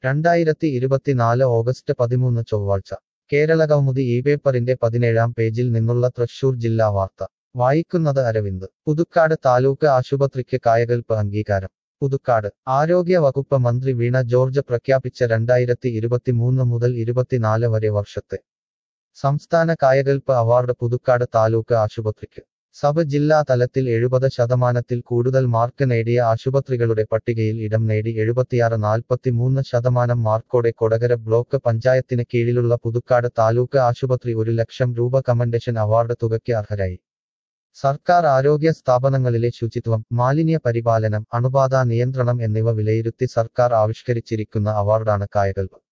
രണ്ടായിരത്തി ഇരുപത്തിനാല് ഓഗസ്റ്റ് പതിമൂന്ന് ചൊവ്വാഴ്ച കേരളകൗമുദി ഈ പേപ്പറിന്റെ പതിനേഴാം പേജിൽ നിന്നുള്ള തൃശൂർ ജില്ലാ വാർത്ത വായിക്കുന്നത് അരവിന്ദ് പുതുക്കാട് താലൂക്ക് ആശുപത്രിക്ക് കായകൽപ്പ് അംഗീകാരം പുതുക്കാട് ആരോഗ്യ വകുപ്പ് മന്ത്രി വീണ ജോർജ് പ്രഖ്യാപിച്ച രണ്ടായിരത്തി ഇരുപത്തിമൂന്ന് മുതൽ ഇരുപത്തിനാല് വരെ വർഷത്തെ സംസ്ഥാന കായകൽപ്പ് അവാർഡ് പുതുക്കാട് താലൂക്ക് ആശുപത്രിക്ക് സബ് ജില്ലാ തലത്തിൽ എഴുപത് ശതമാനത്തിൽ കൂടുതൽ മാർക്ക് നേടിയ ആശുപത്രികളുടെ പട്ടികയിൽ ഇടം നേടി എഴുപത്തിയാറ് നാൽപ്പത്തിമൂന്ന് ശതമാനം മാർക്കോടെ കൊടകര ബ്ലോക്ക് പഞ്ചായത്തിന് കീഴിലുള്ള പുതുക്കാട് താലൂക്ക് ആശുപത്രി ഒരു ലക്ഷം രൂപ കമൻഡേഷൻ അവാർഡ് തുകയ്ക്ക് അർഹരായി സർക്കാർ ആരോഗ്യ സ്ഥാപനങ്ങളിലെ ശുചിത്വം മാലിന്യ പരിപാലനം അണുബാധ നിയന്ത്രണം എന്നിവ വിലയിരുത്തി സർക്കാർ ആവിഷ്കരിച്ചിരിക്കുന്ന അവാർഡാണ് കായകൽപ്പ്